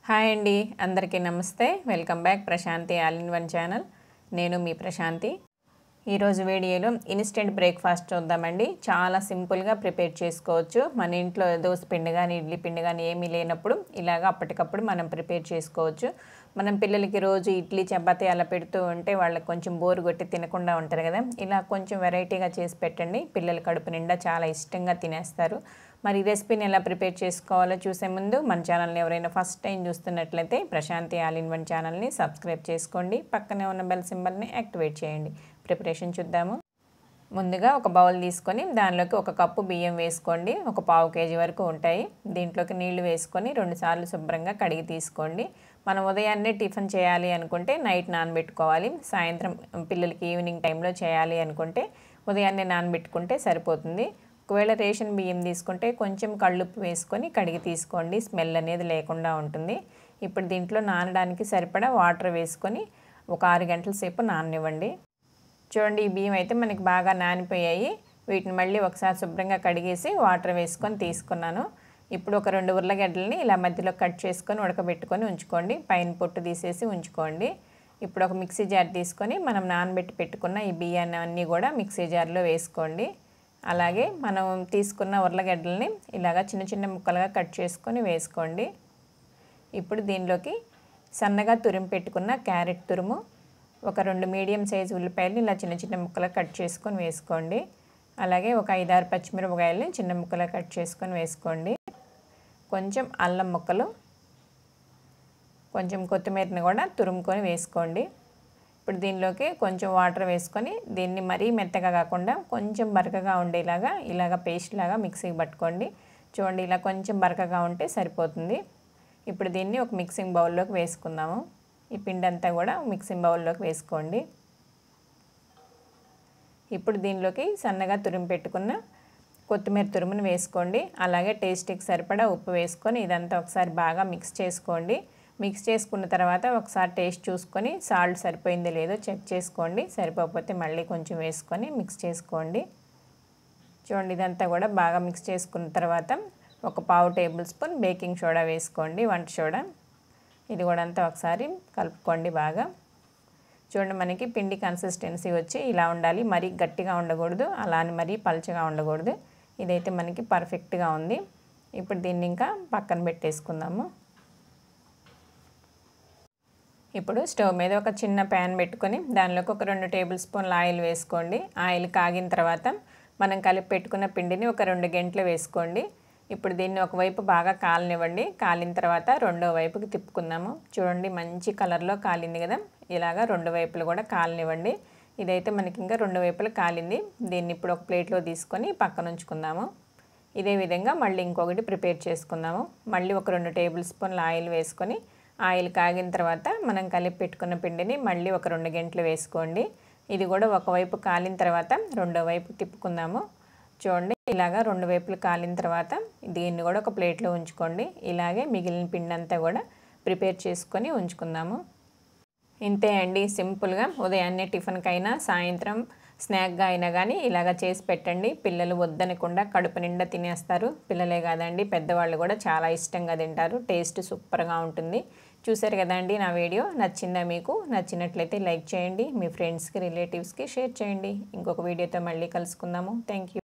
hi అండి అందరికీ నమస్తే welcome back Prashanti all in one channel నేను మీ ప్రశాంతి ఈరోజు వీడియోలో ఇన్స్టెంట్ బ్రేక్ఫాస్ట్ చూద్దామండి చాలా సింపుల్గా ప్రిపేర్ చేసుకోవచ్చు మన ఇంట్లో దోశ పిండి కానీ ఇడ్లీ పిండి కానీ ఏమీ లేనప్పుడు ఇలాగ అప్పటికప్పుడు మనం ప్రిపేర్ చేసుకోవచ్చు మనం పిల్లలకి రోజు ఇడ్లీ చపాతీ అలా పెడుతూ ఉంటే వాళ్ళకి కొంచెం బోరు కొట్టి తినకుండా ఉంటారు కదా ఇలా కొంచెం వెరైటీగా చేసి పెట్టండి పిల్లల కడుపు నిండా చాలా ఇష్టంగా తినేస్తారు మరి ఈ రెసిపీని ఎలా ప్రిపేర్ చేసుకోవాలో చూసే ముందు మన ఛానల్ని ఎవరైనా ఫస్ట్ టైం చూస్తున్నట్లయితే ప్రశాంతి ఆల్ ఇన్ వన్ ఛానల్ని సబ్స్క్రైబ్ చేసుకోండి పక్కనే ఉన్న బెల్ సింబల్ని యాక్టివేట్ చేయండి ప్రిపరేషన్ చూద్దాము ముందుగా ఒక బౌల్ తీసుకొని దానిలోకి ఒక కప్పు బియ్యం వేసుకోండి ఒక పావు కేజీ వరకు ఉంటాయి దీంట్లోకి నీళ్లు వేసుకొని రెండుసార్లు శుభ్రంగా కడిగి తీసుకోండి మనం ఉదయాన్నే టిఫిన్ చేయాలి అనుకుంటే నైట్ నానబెట్టుకోవాలి సాయంత్రం పిల్లలకి ఈవినింగ్ టైంలో చేయాలి అనుకుంటే ఉదయాన్నే నానబెట్టుకుంటే సరిపోతుంది ఒకవేళ రేషన్ బియ్యం తీసుకుంటే కొంచెం కళ్ళుప్పు వేసుకొని కడిగి తీసుకోండి స్మెల్ అనేది లేకుండా ఉంటుంది ఇప్పుడు దీంట్లో నానడానికి సరిపడా వాటర్ వేసుకొని ఒక ఆరు గంటల సేపు నాననివ్వండి చూడండి ఈ బియ్యం అయితే మనకి బాగా నానిపోయాయి వీటిని మళ్ళీ ఒకసారి శుభ్రంగా కడిగేసి వాటర్ వేసుకొని తీసుకున్నాను ఇప్పుడు ఒక రెండు ఉర్లగడ్డలని ఇలా మధ్యలో కట్ చేసుకొని ఉడకబెట్టుకొని ఉంచుకోండి పైన పొట్టు తీసేసి ఉంచుకోండి ఇప్పుడు ఒక మిక్సీ జార్ తీసుకొని మనం నానబెట్టి పెట్టుకున్న ఈ బియ్యాన్ని అన్నీ కూడా మిక్సీ జార్లో వేసుకోండి అలాగే మనం తీసుకున్న ఉర్లగడ్డలని ఇలాగా చిన్న చిన్న ముక్కలుగా కట్ చేసుకొని వేసుకోండి ఇప్పుడు దీనిలోకి సన్నగా తురిమి పెట్టుకున్న క్యారెట్ తురుము ఒక రెండు మీడియం సైజు ఉల్లిపాయలు ఇలా చిన్న చిన్న ముక్కలు కట్ చేసుకొని వేసుకోండి అలాగే ఒక ఐదారు పచ్చిమిరపకాయలని చిన్న ముక్కలు కట్ చేసుకొని వేసుకోండి కొంచెం అల్లం ముక్కలు కొంచెం కొత్తిమీరని కూడా తురుముకొని వేసుకోండి ఇప్పుడు దీనిలోకి కొంచెం వాటర్ వేసుకొని దీన్ని మరీ మెత్తగా కాకుండా కొంచెం బరకగా ఉండేలాగా ఇలాగ పేస్ట్ లాగా మిక్సీకి పట్టుకోండి చూడండి ఇలా కొంచెం బరకగా ఉంటే సరిపోతుంది ఇప్పుడు దీన్ని ఒక మిక్సింగ్ బౌల్లోకి వేసుకుందాము ఈ పిండి అంతా కూడా మిక్సింగ్ బౌల్లోకి వేసుకోండి ఇప్పుడు దీనిలోకి సన్నగా తురిమి పెట్టుకున్న కొత్తిమీర తురుమును వేసుకోండి అలాగే టేస్ట్కి సరిపడా ఉప్పు వేసుకొని ఇదంతా ఒకసారి బాగా మిక్స్ చేసుకోండి మిక్స్ చేసుకున్న తర్వాత ఒకసారి టేస్ట్ చూసుకొని సాల్ట్ సరిపోయిందో లేదో చెక్ చేసుకోండి సరిపోకపోతే మళ్ళీ కొంచెం వేసుకొని మిక్స్ చేసుకోండి చూడండి ఇదంతా కూడా బాగా మిక్స్ చేసుకున్న తర్వాత ఒక పావు టేబుల్ స్పూన్ బేకింగ్ సోడా వేసుకోండి వంట సోడా ఇది కూడా అంతా ఒకసారి కలుపుకోండి బాగా చూడండి మనకి పిండి కన్సిస్టెన్సీ వచ్చి ఇలా ఉండాలి మరీ గట్టిగా ఉండకూడదు అలా అని మరీ పలచగా ఉండకూడదు ఇదైతే మనకి పర్ఫెక్ట్గా ఉంది ఇప్పుడు దీన్ని ఇంకా పక్కన పెట్టేసుకుందాము ఇప్పుడు స్టవ్ మీద ఒక చిన్న ప్యాన్ పెట్టుకొని దానిలోకి ఒక రెండు టేబుల్ స్పూన్ల ఆయిల్ వేసుకోండి ఆయిల్ కాగిన తర్వాత మనం కలిపి పెట్టుకున్న పిండిని ఒక రెండు గంటలు వేసుకోండి ఇప్పుడు దీన్ని ఒకవైపు బాగా కాలనివ్వండి కాలిన తర్వాత రెండో వైపుకి తిప్పుకుందాము చూడండి మంచి కలర్లో కాలింది కదా ఇలాగా రెండు వైపులు కూడా కాలనివ్వండి ఇదైతే మనకి ఇంకా రెండు వైపులు కాలింది దీన్ని ఇప్పుడు ఒక ప్లేట్లో తీసుకొని పక్కన ఉంచుకుందాము ఇదే విధంగా మళ్ళీ ఇంకొకటి ప్రిపేర్ చేసుకుందాము మళ్ళీ ఒక రెండు టేబుల్ స్పూన్ల ఆయిల్ వేసుకొని ఆయిల్ కాగిన తర్వాత మనం కలిపి పెట్టుకున్న పిండిని మళ్ళీ ఒక రెండు గంటలు వేసుకోండి ఇది కూడా ఒకవైపు కాలిన తర్వాత రెండో వైపు తిప్పుకుందాము చూడండి ఇలాగా రెండు వైపులు కాలిన తర్వాత దీన్ని కూడా ఒక ప్లేట్లో ఉంచుకోండి ఇలాగే మిగిలిన పిండి అంతా కూడా ప్రిపేర్ చేసుకొని ఉంచుకుందాము ఇంతే అండి సింపుల్గా ఉదయాన్నే టిఫిన్కైనా సాయంత్రం స్నాక్గా అయినా కానీ ఇలాగ చేసి పెట్టండి పిల్లలు వద్దనకుండా కడుపు నిండా తినేస్తారు పిల్లలే కాదండి పెద్దవాళ్ళు కూడా చాలా ఇష్టంగా తింటారు టేస్ట్ సూపర్గా ఉంటుంది చూసారు కదండి నా వీడియో నచ్చిందా మీకు నచ్చినట్లయితే లైక్ చేయండి మీ ఫ్రెండ్స్కి రిలేటివ్స్కి షేర్ చేయండి ఇంకొక వీడియోతో మళ్ళీ కలుసుకుందాము థ్యాంక్ యూ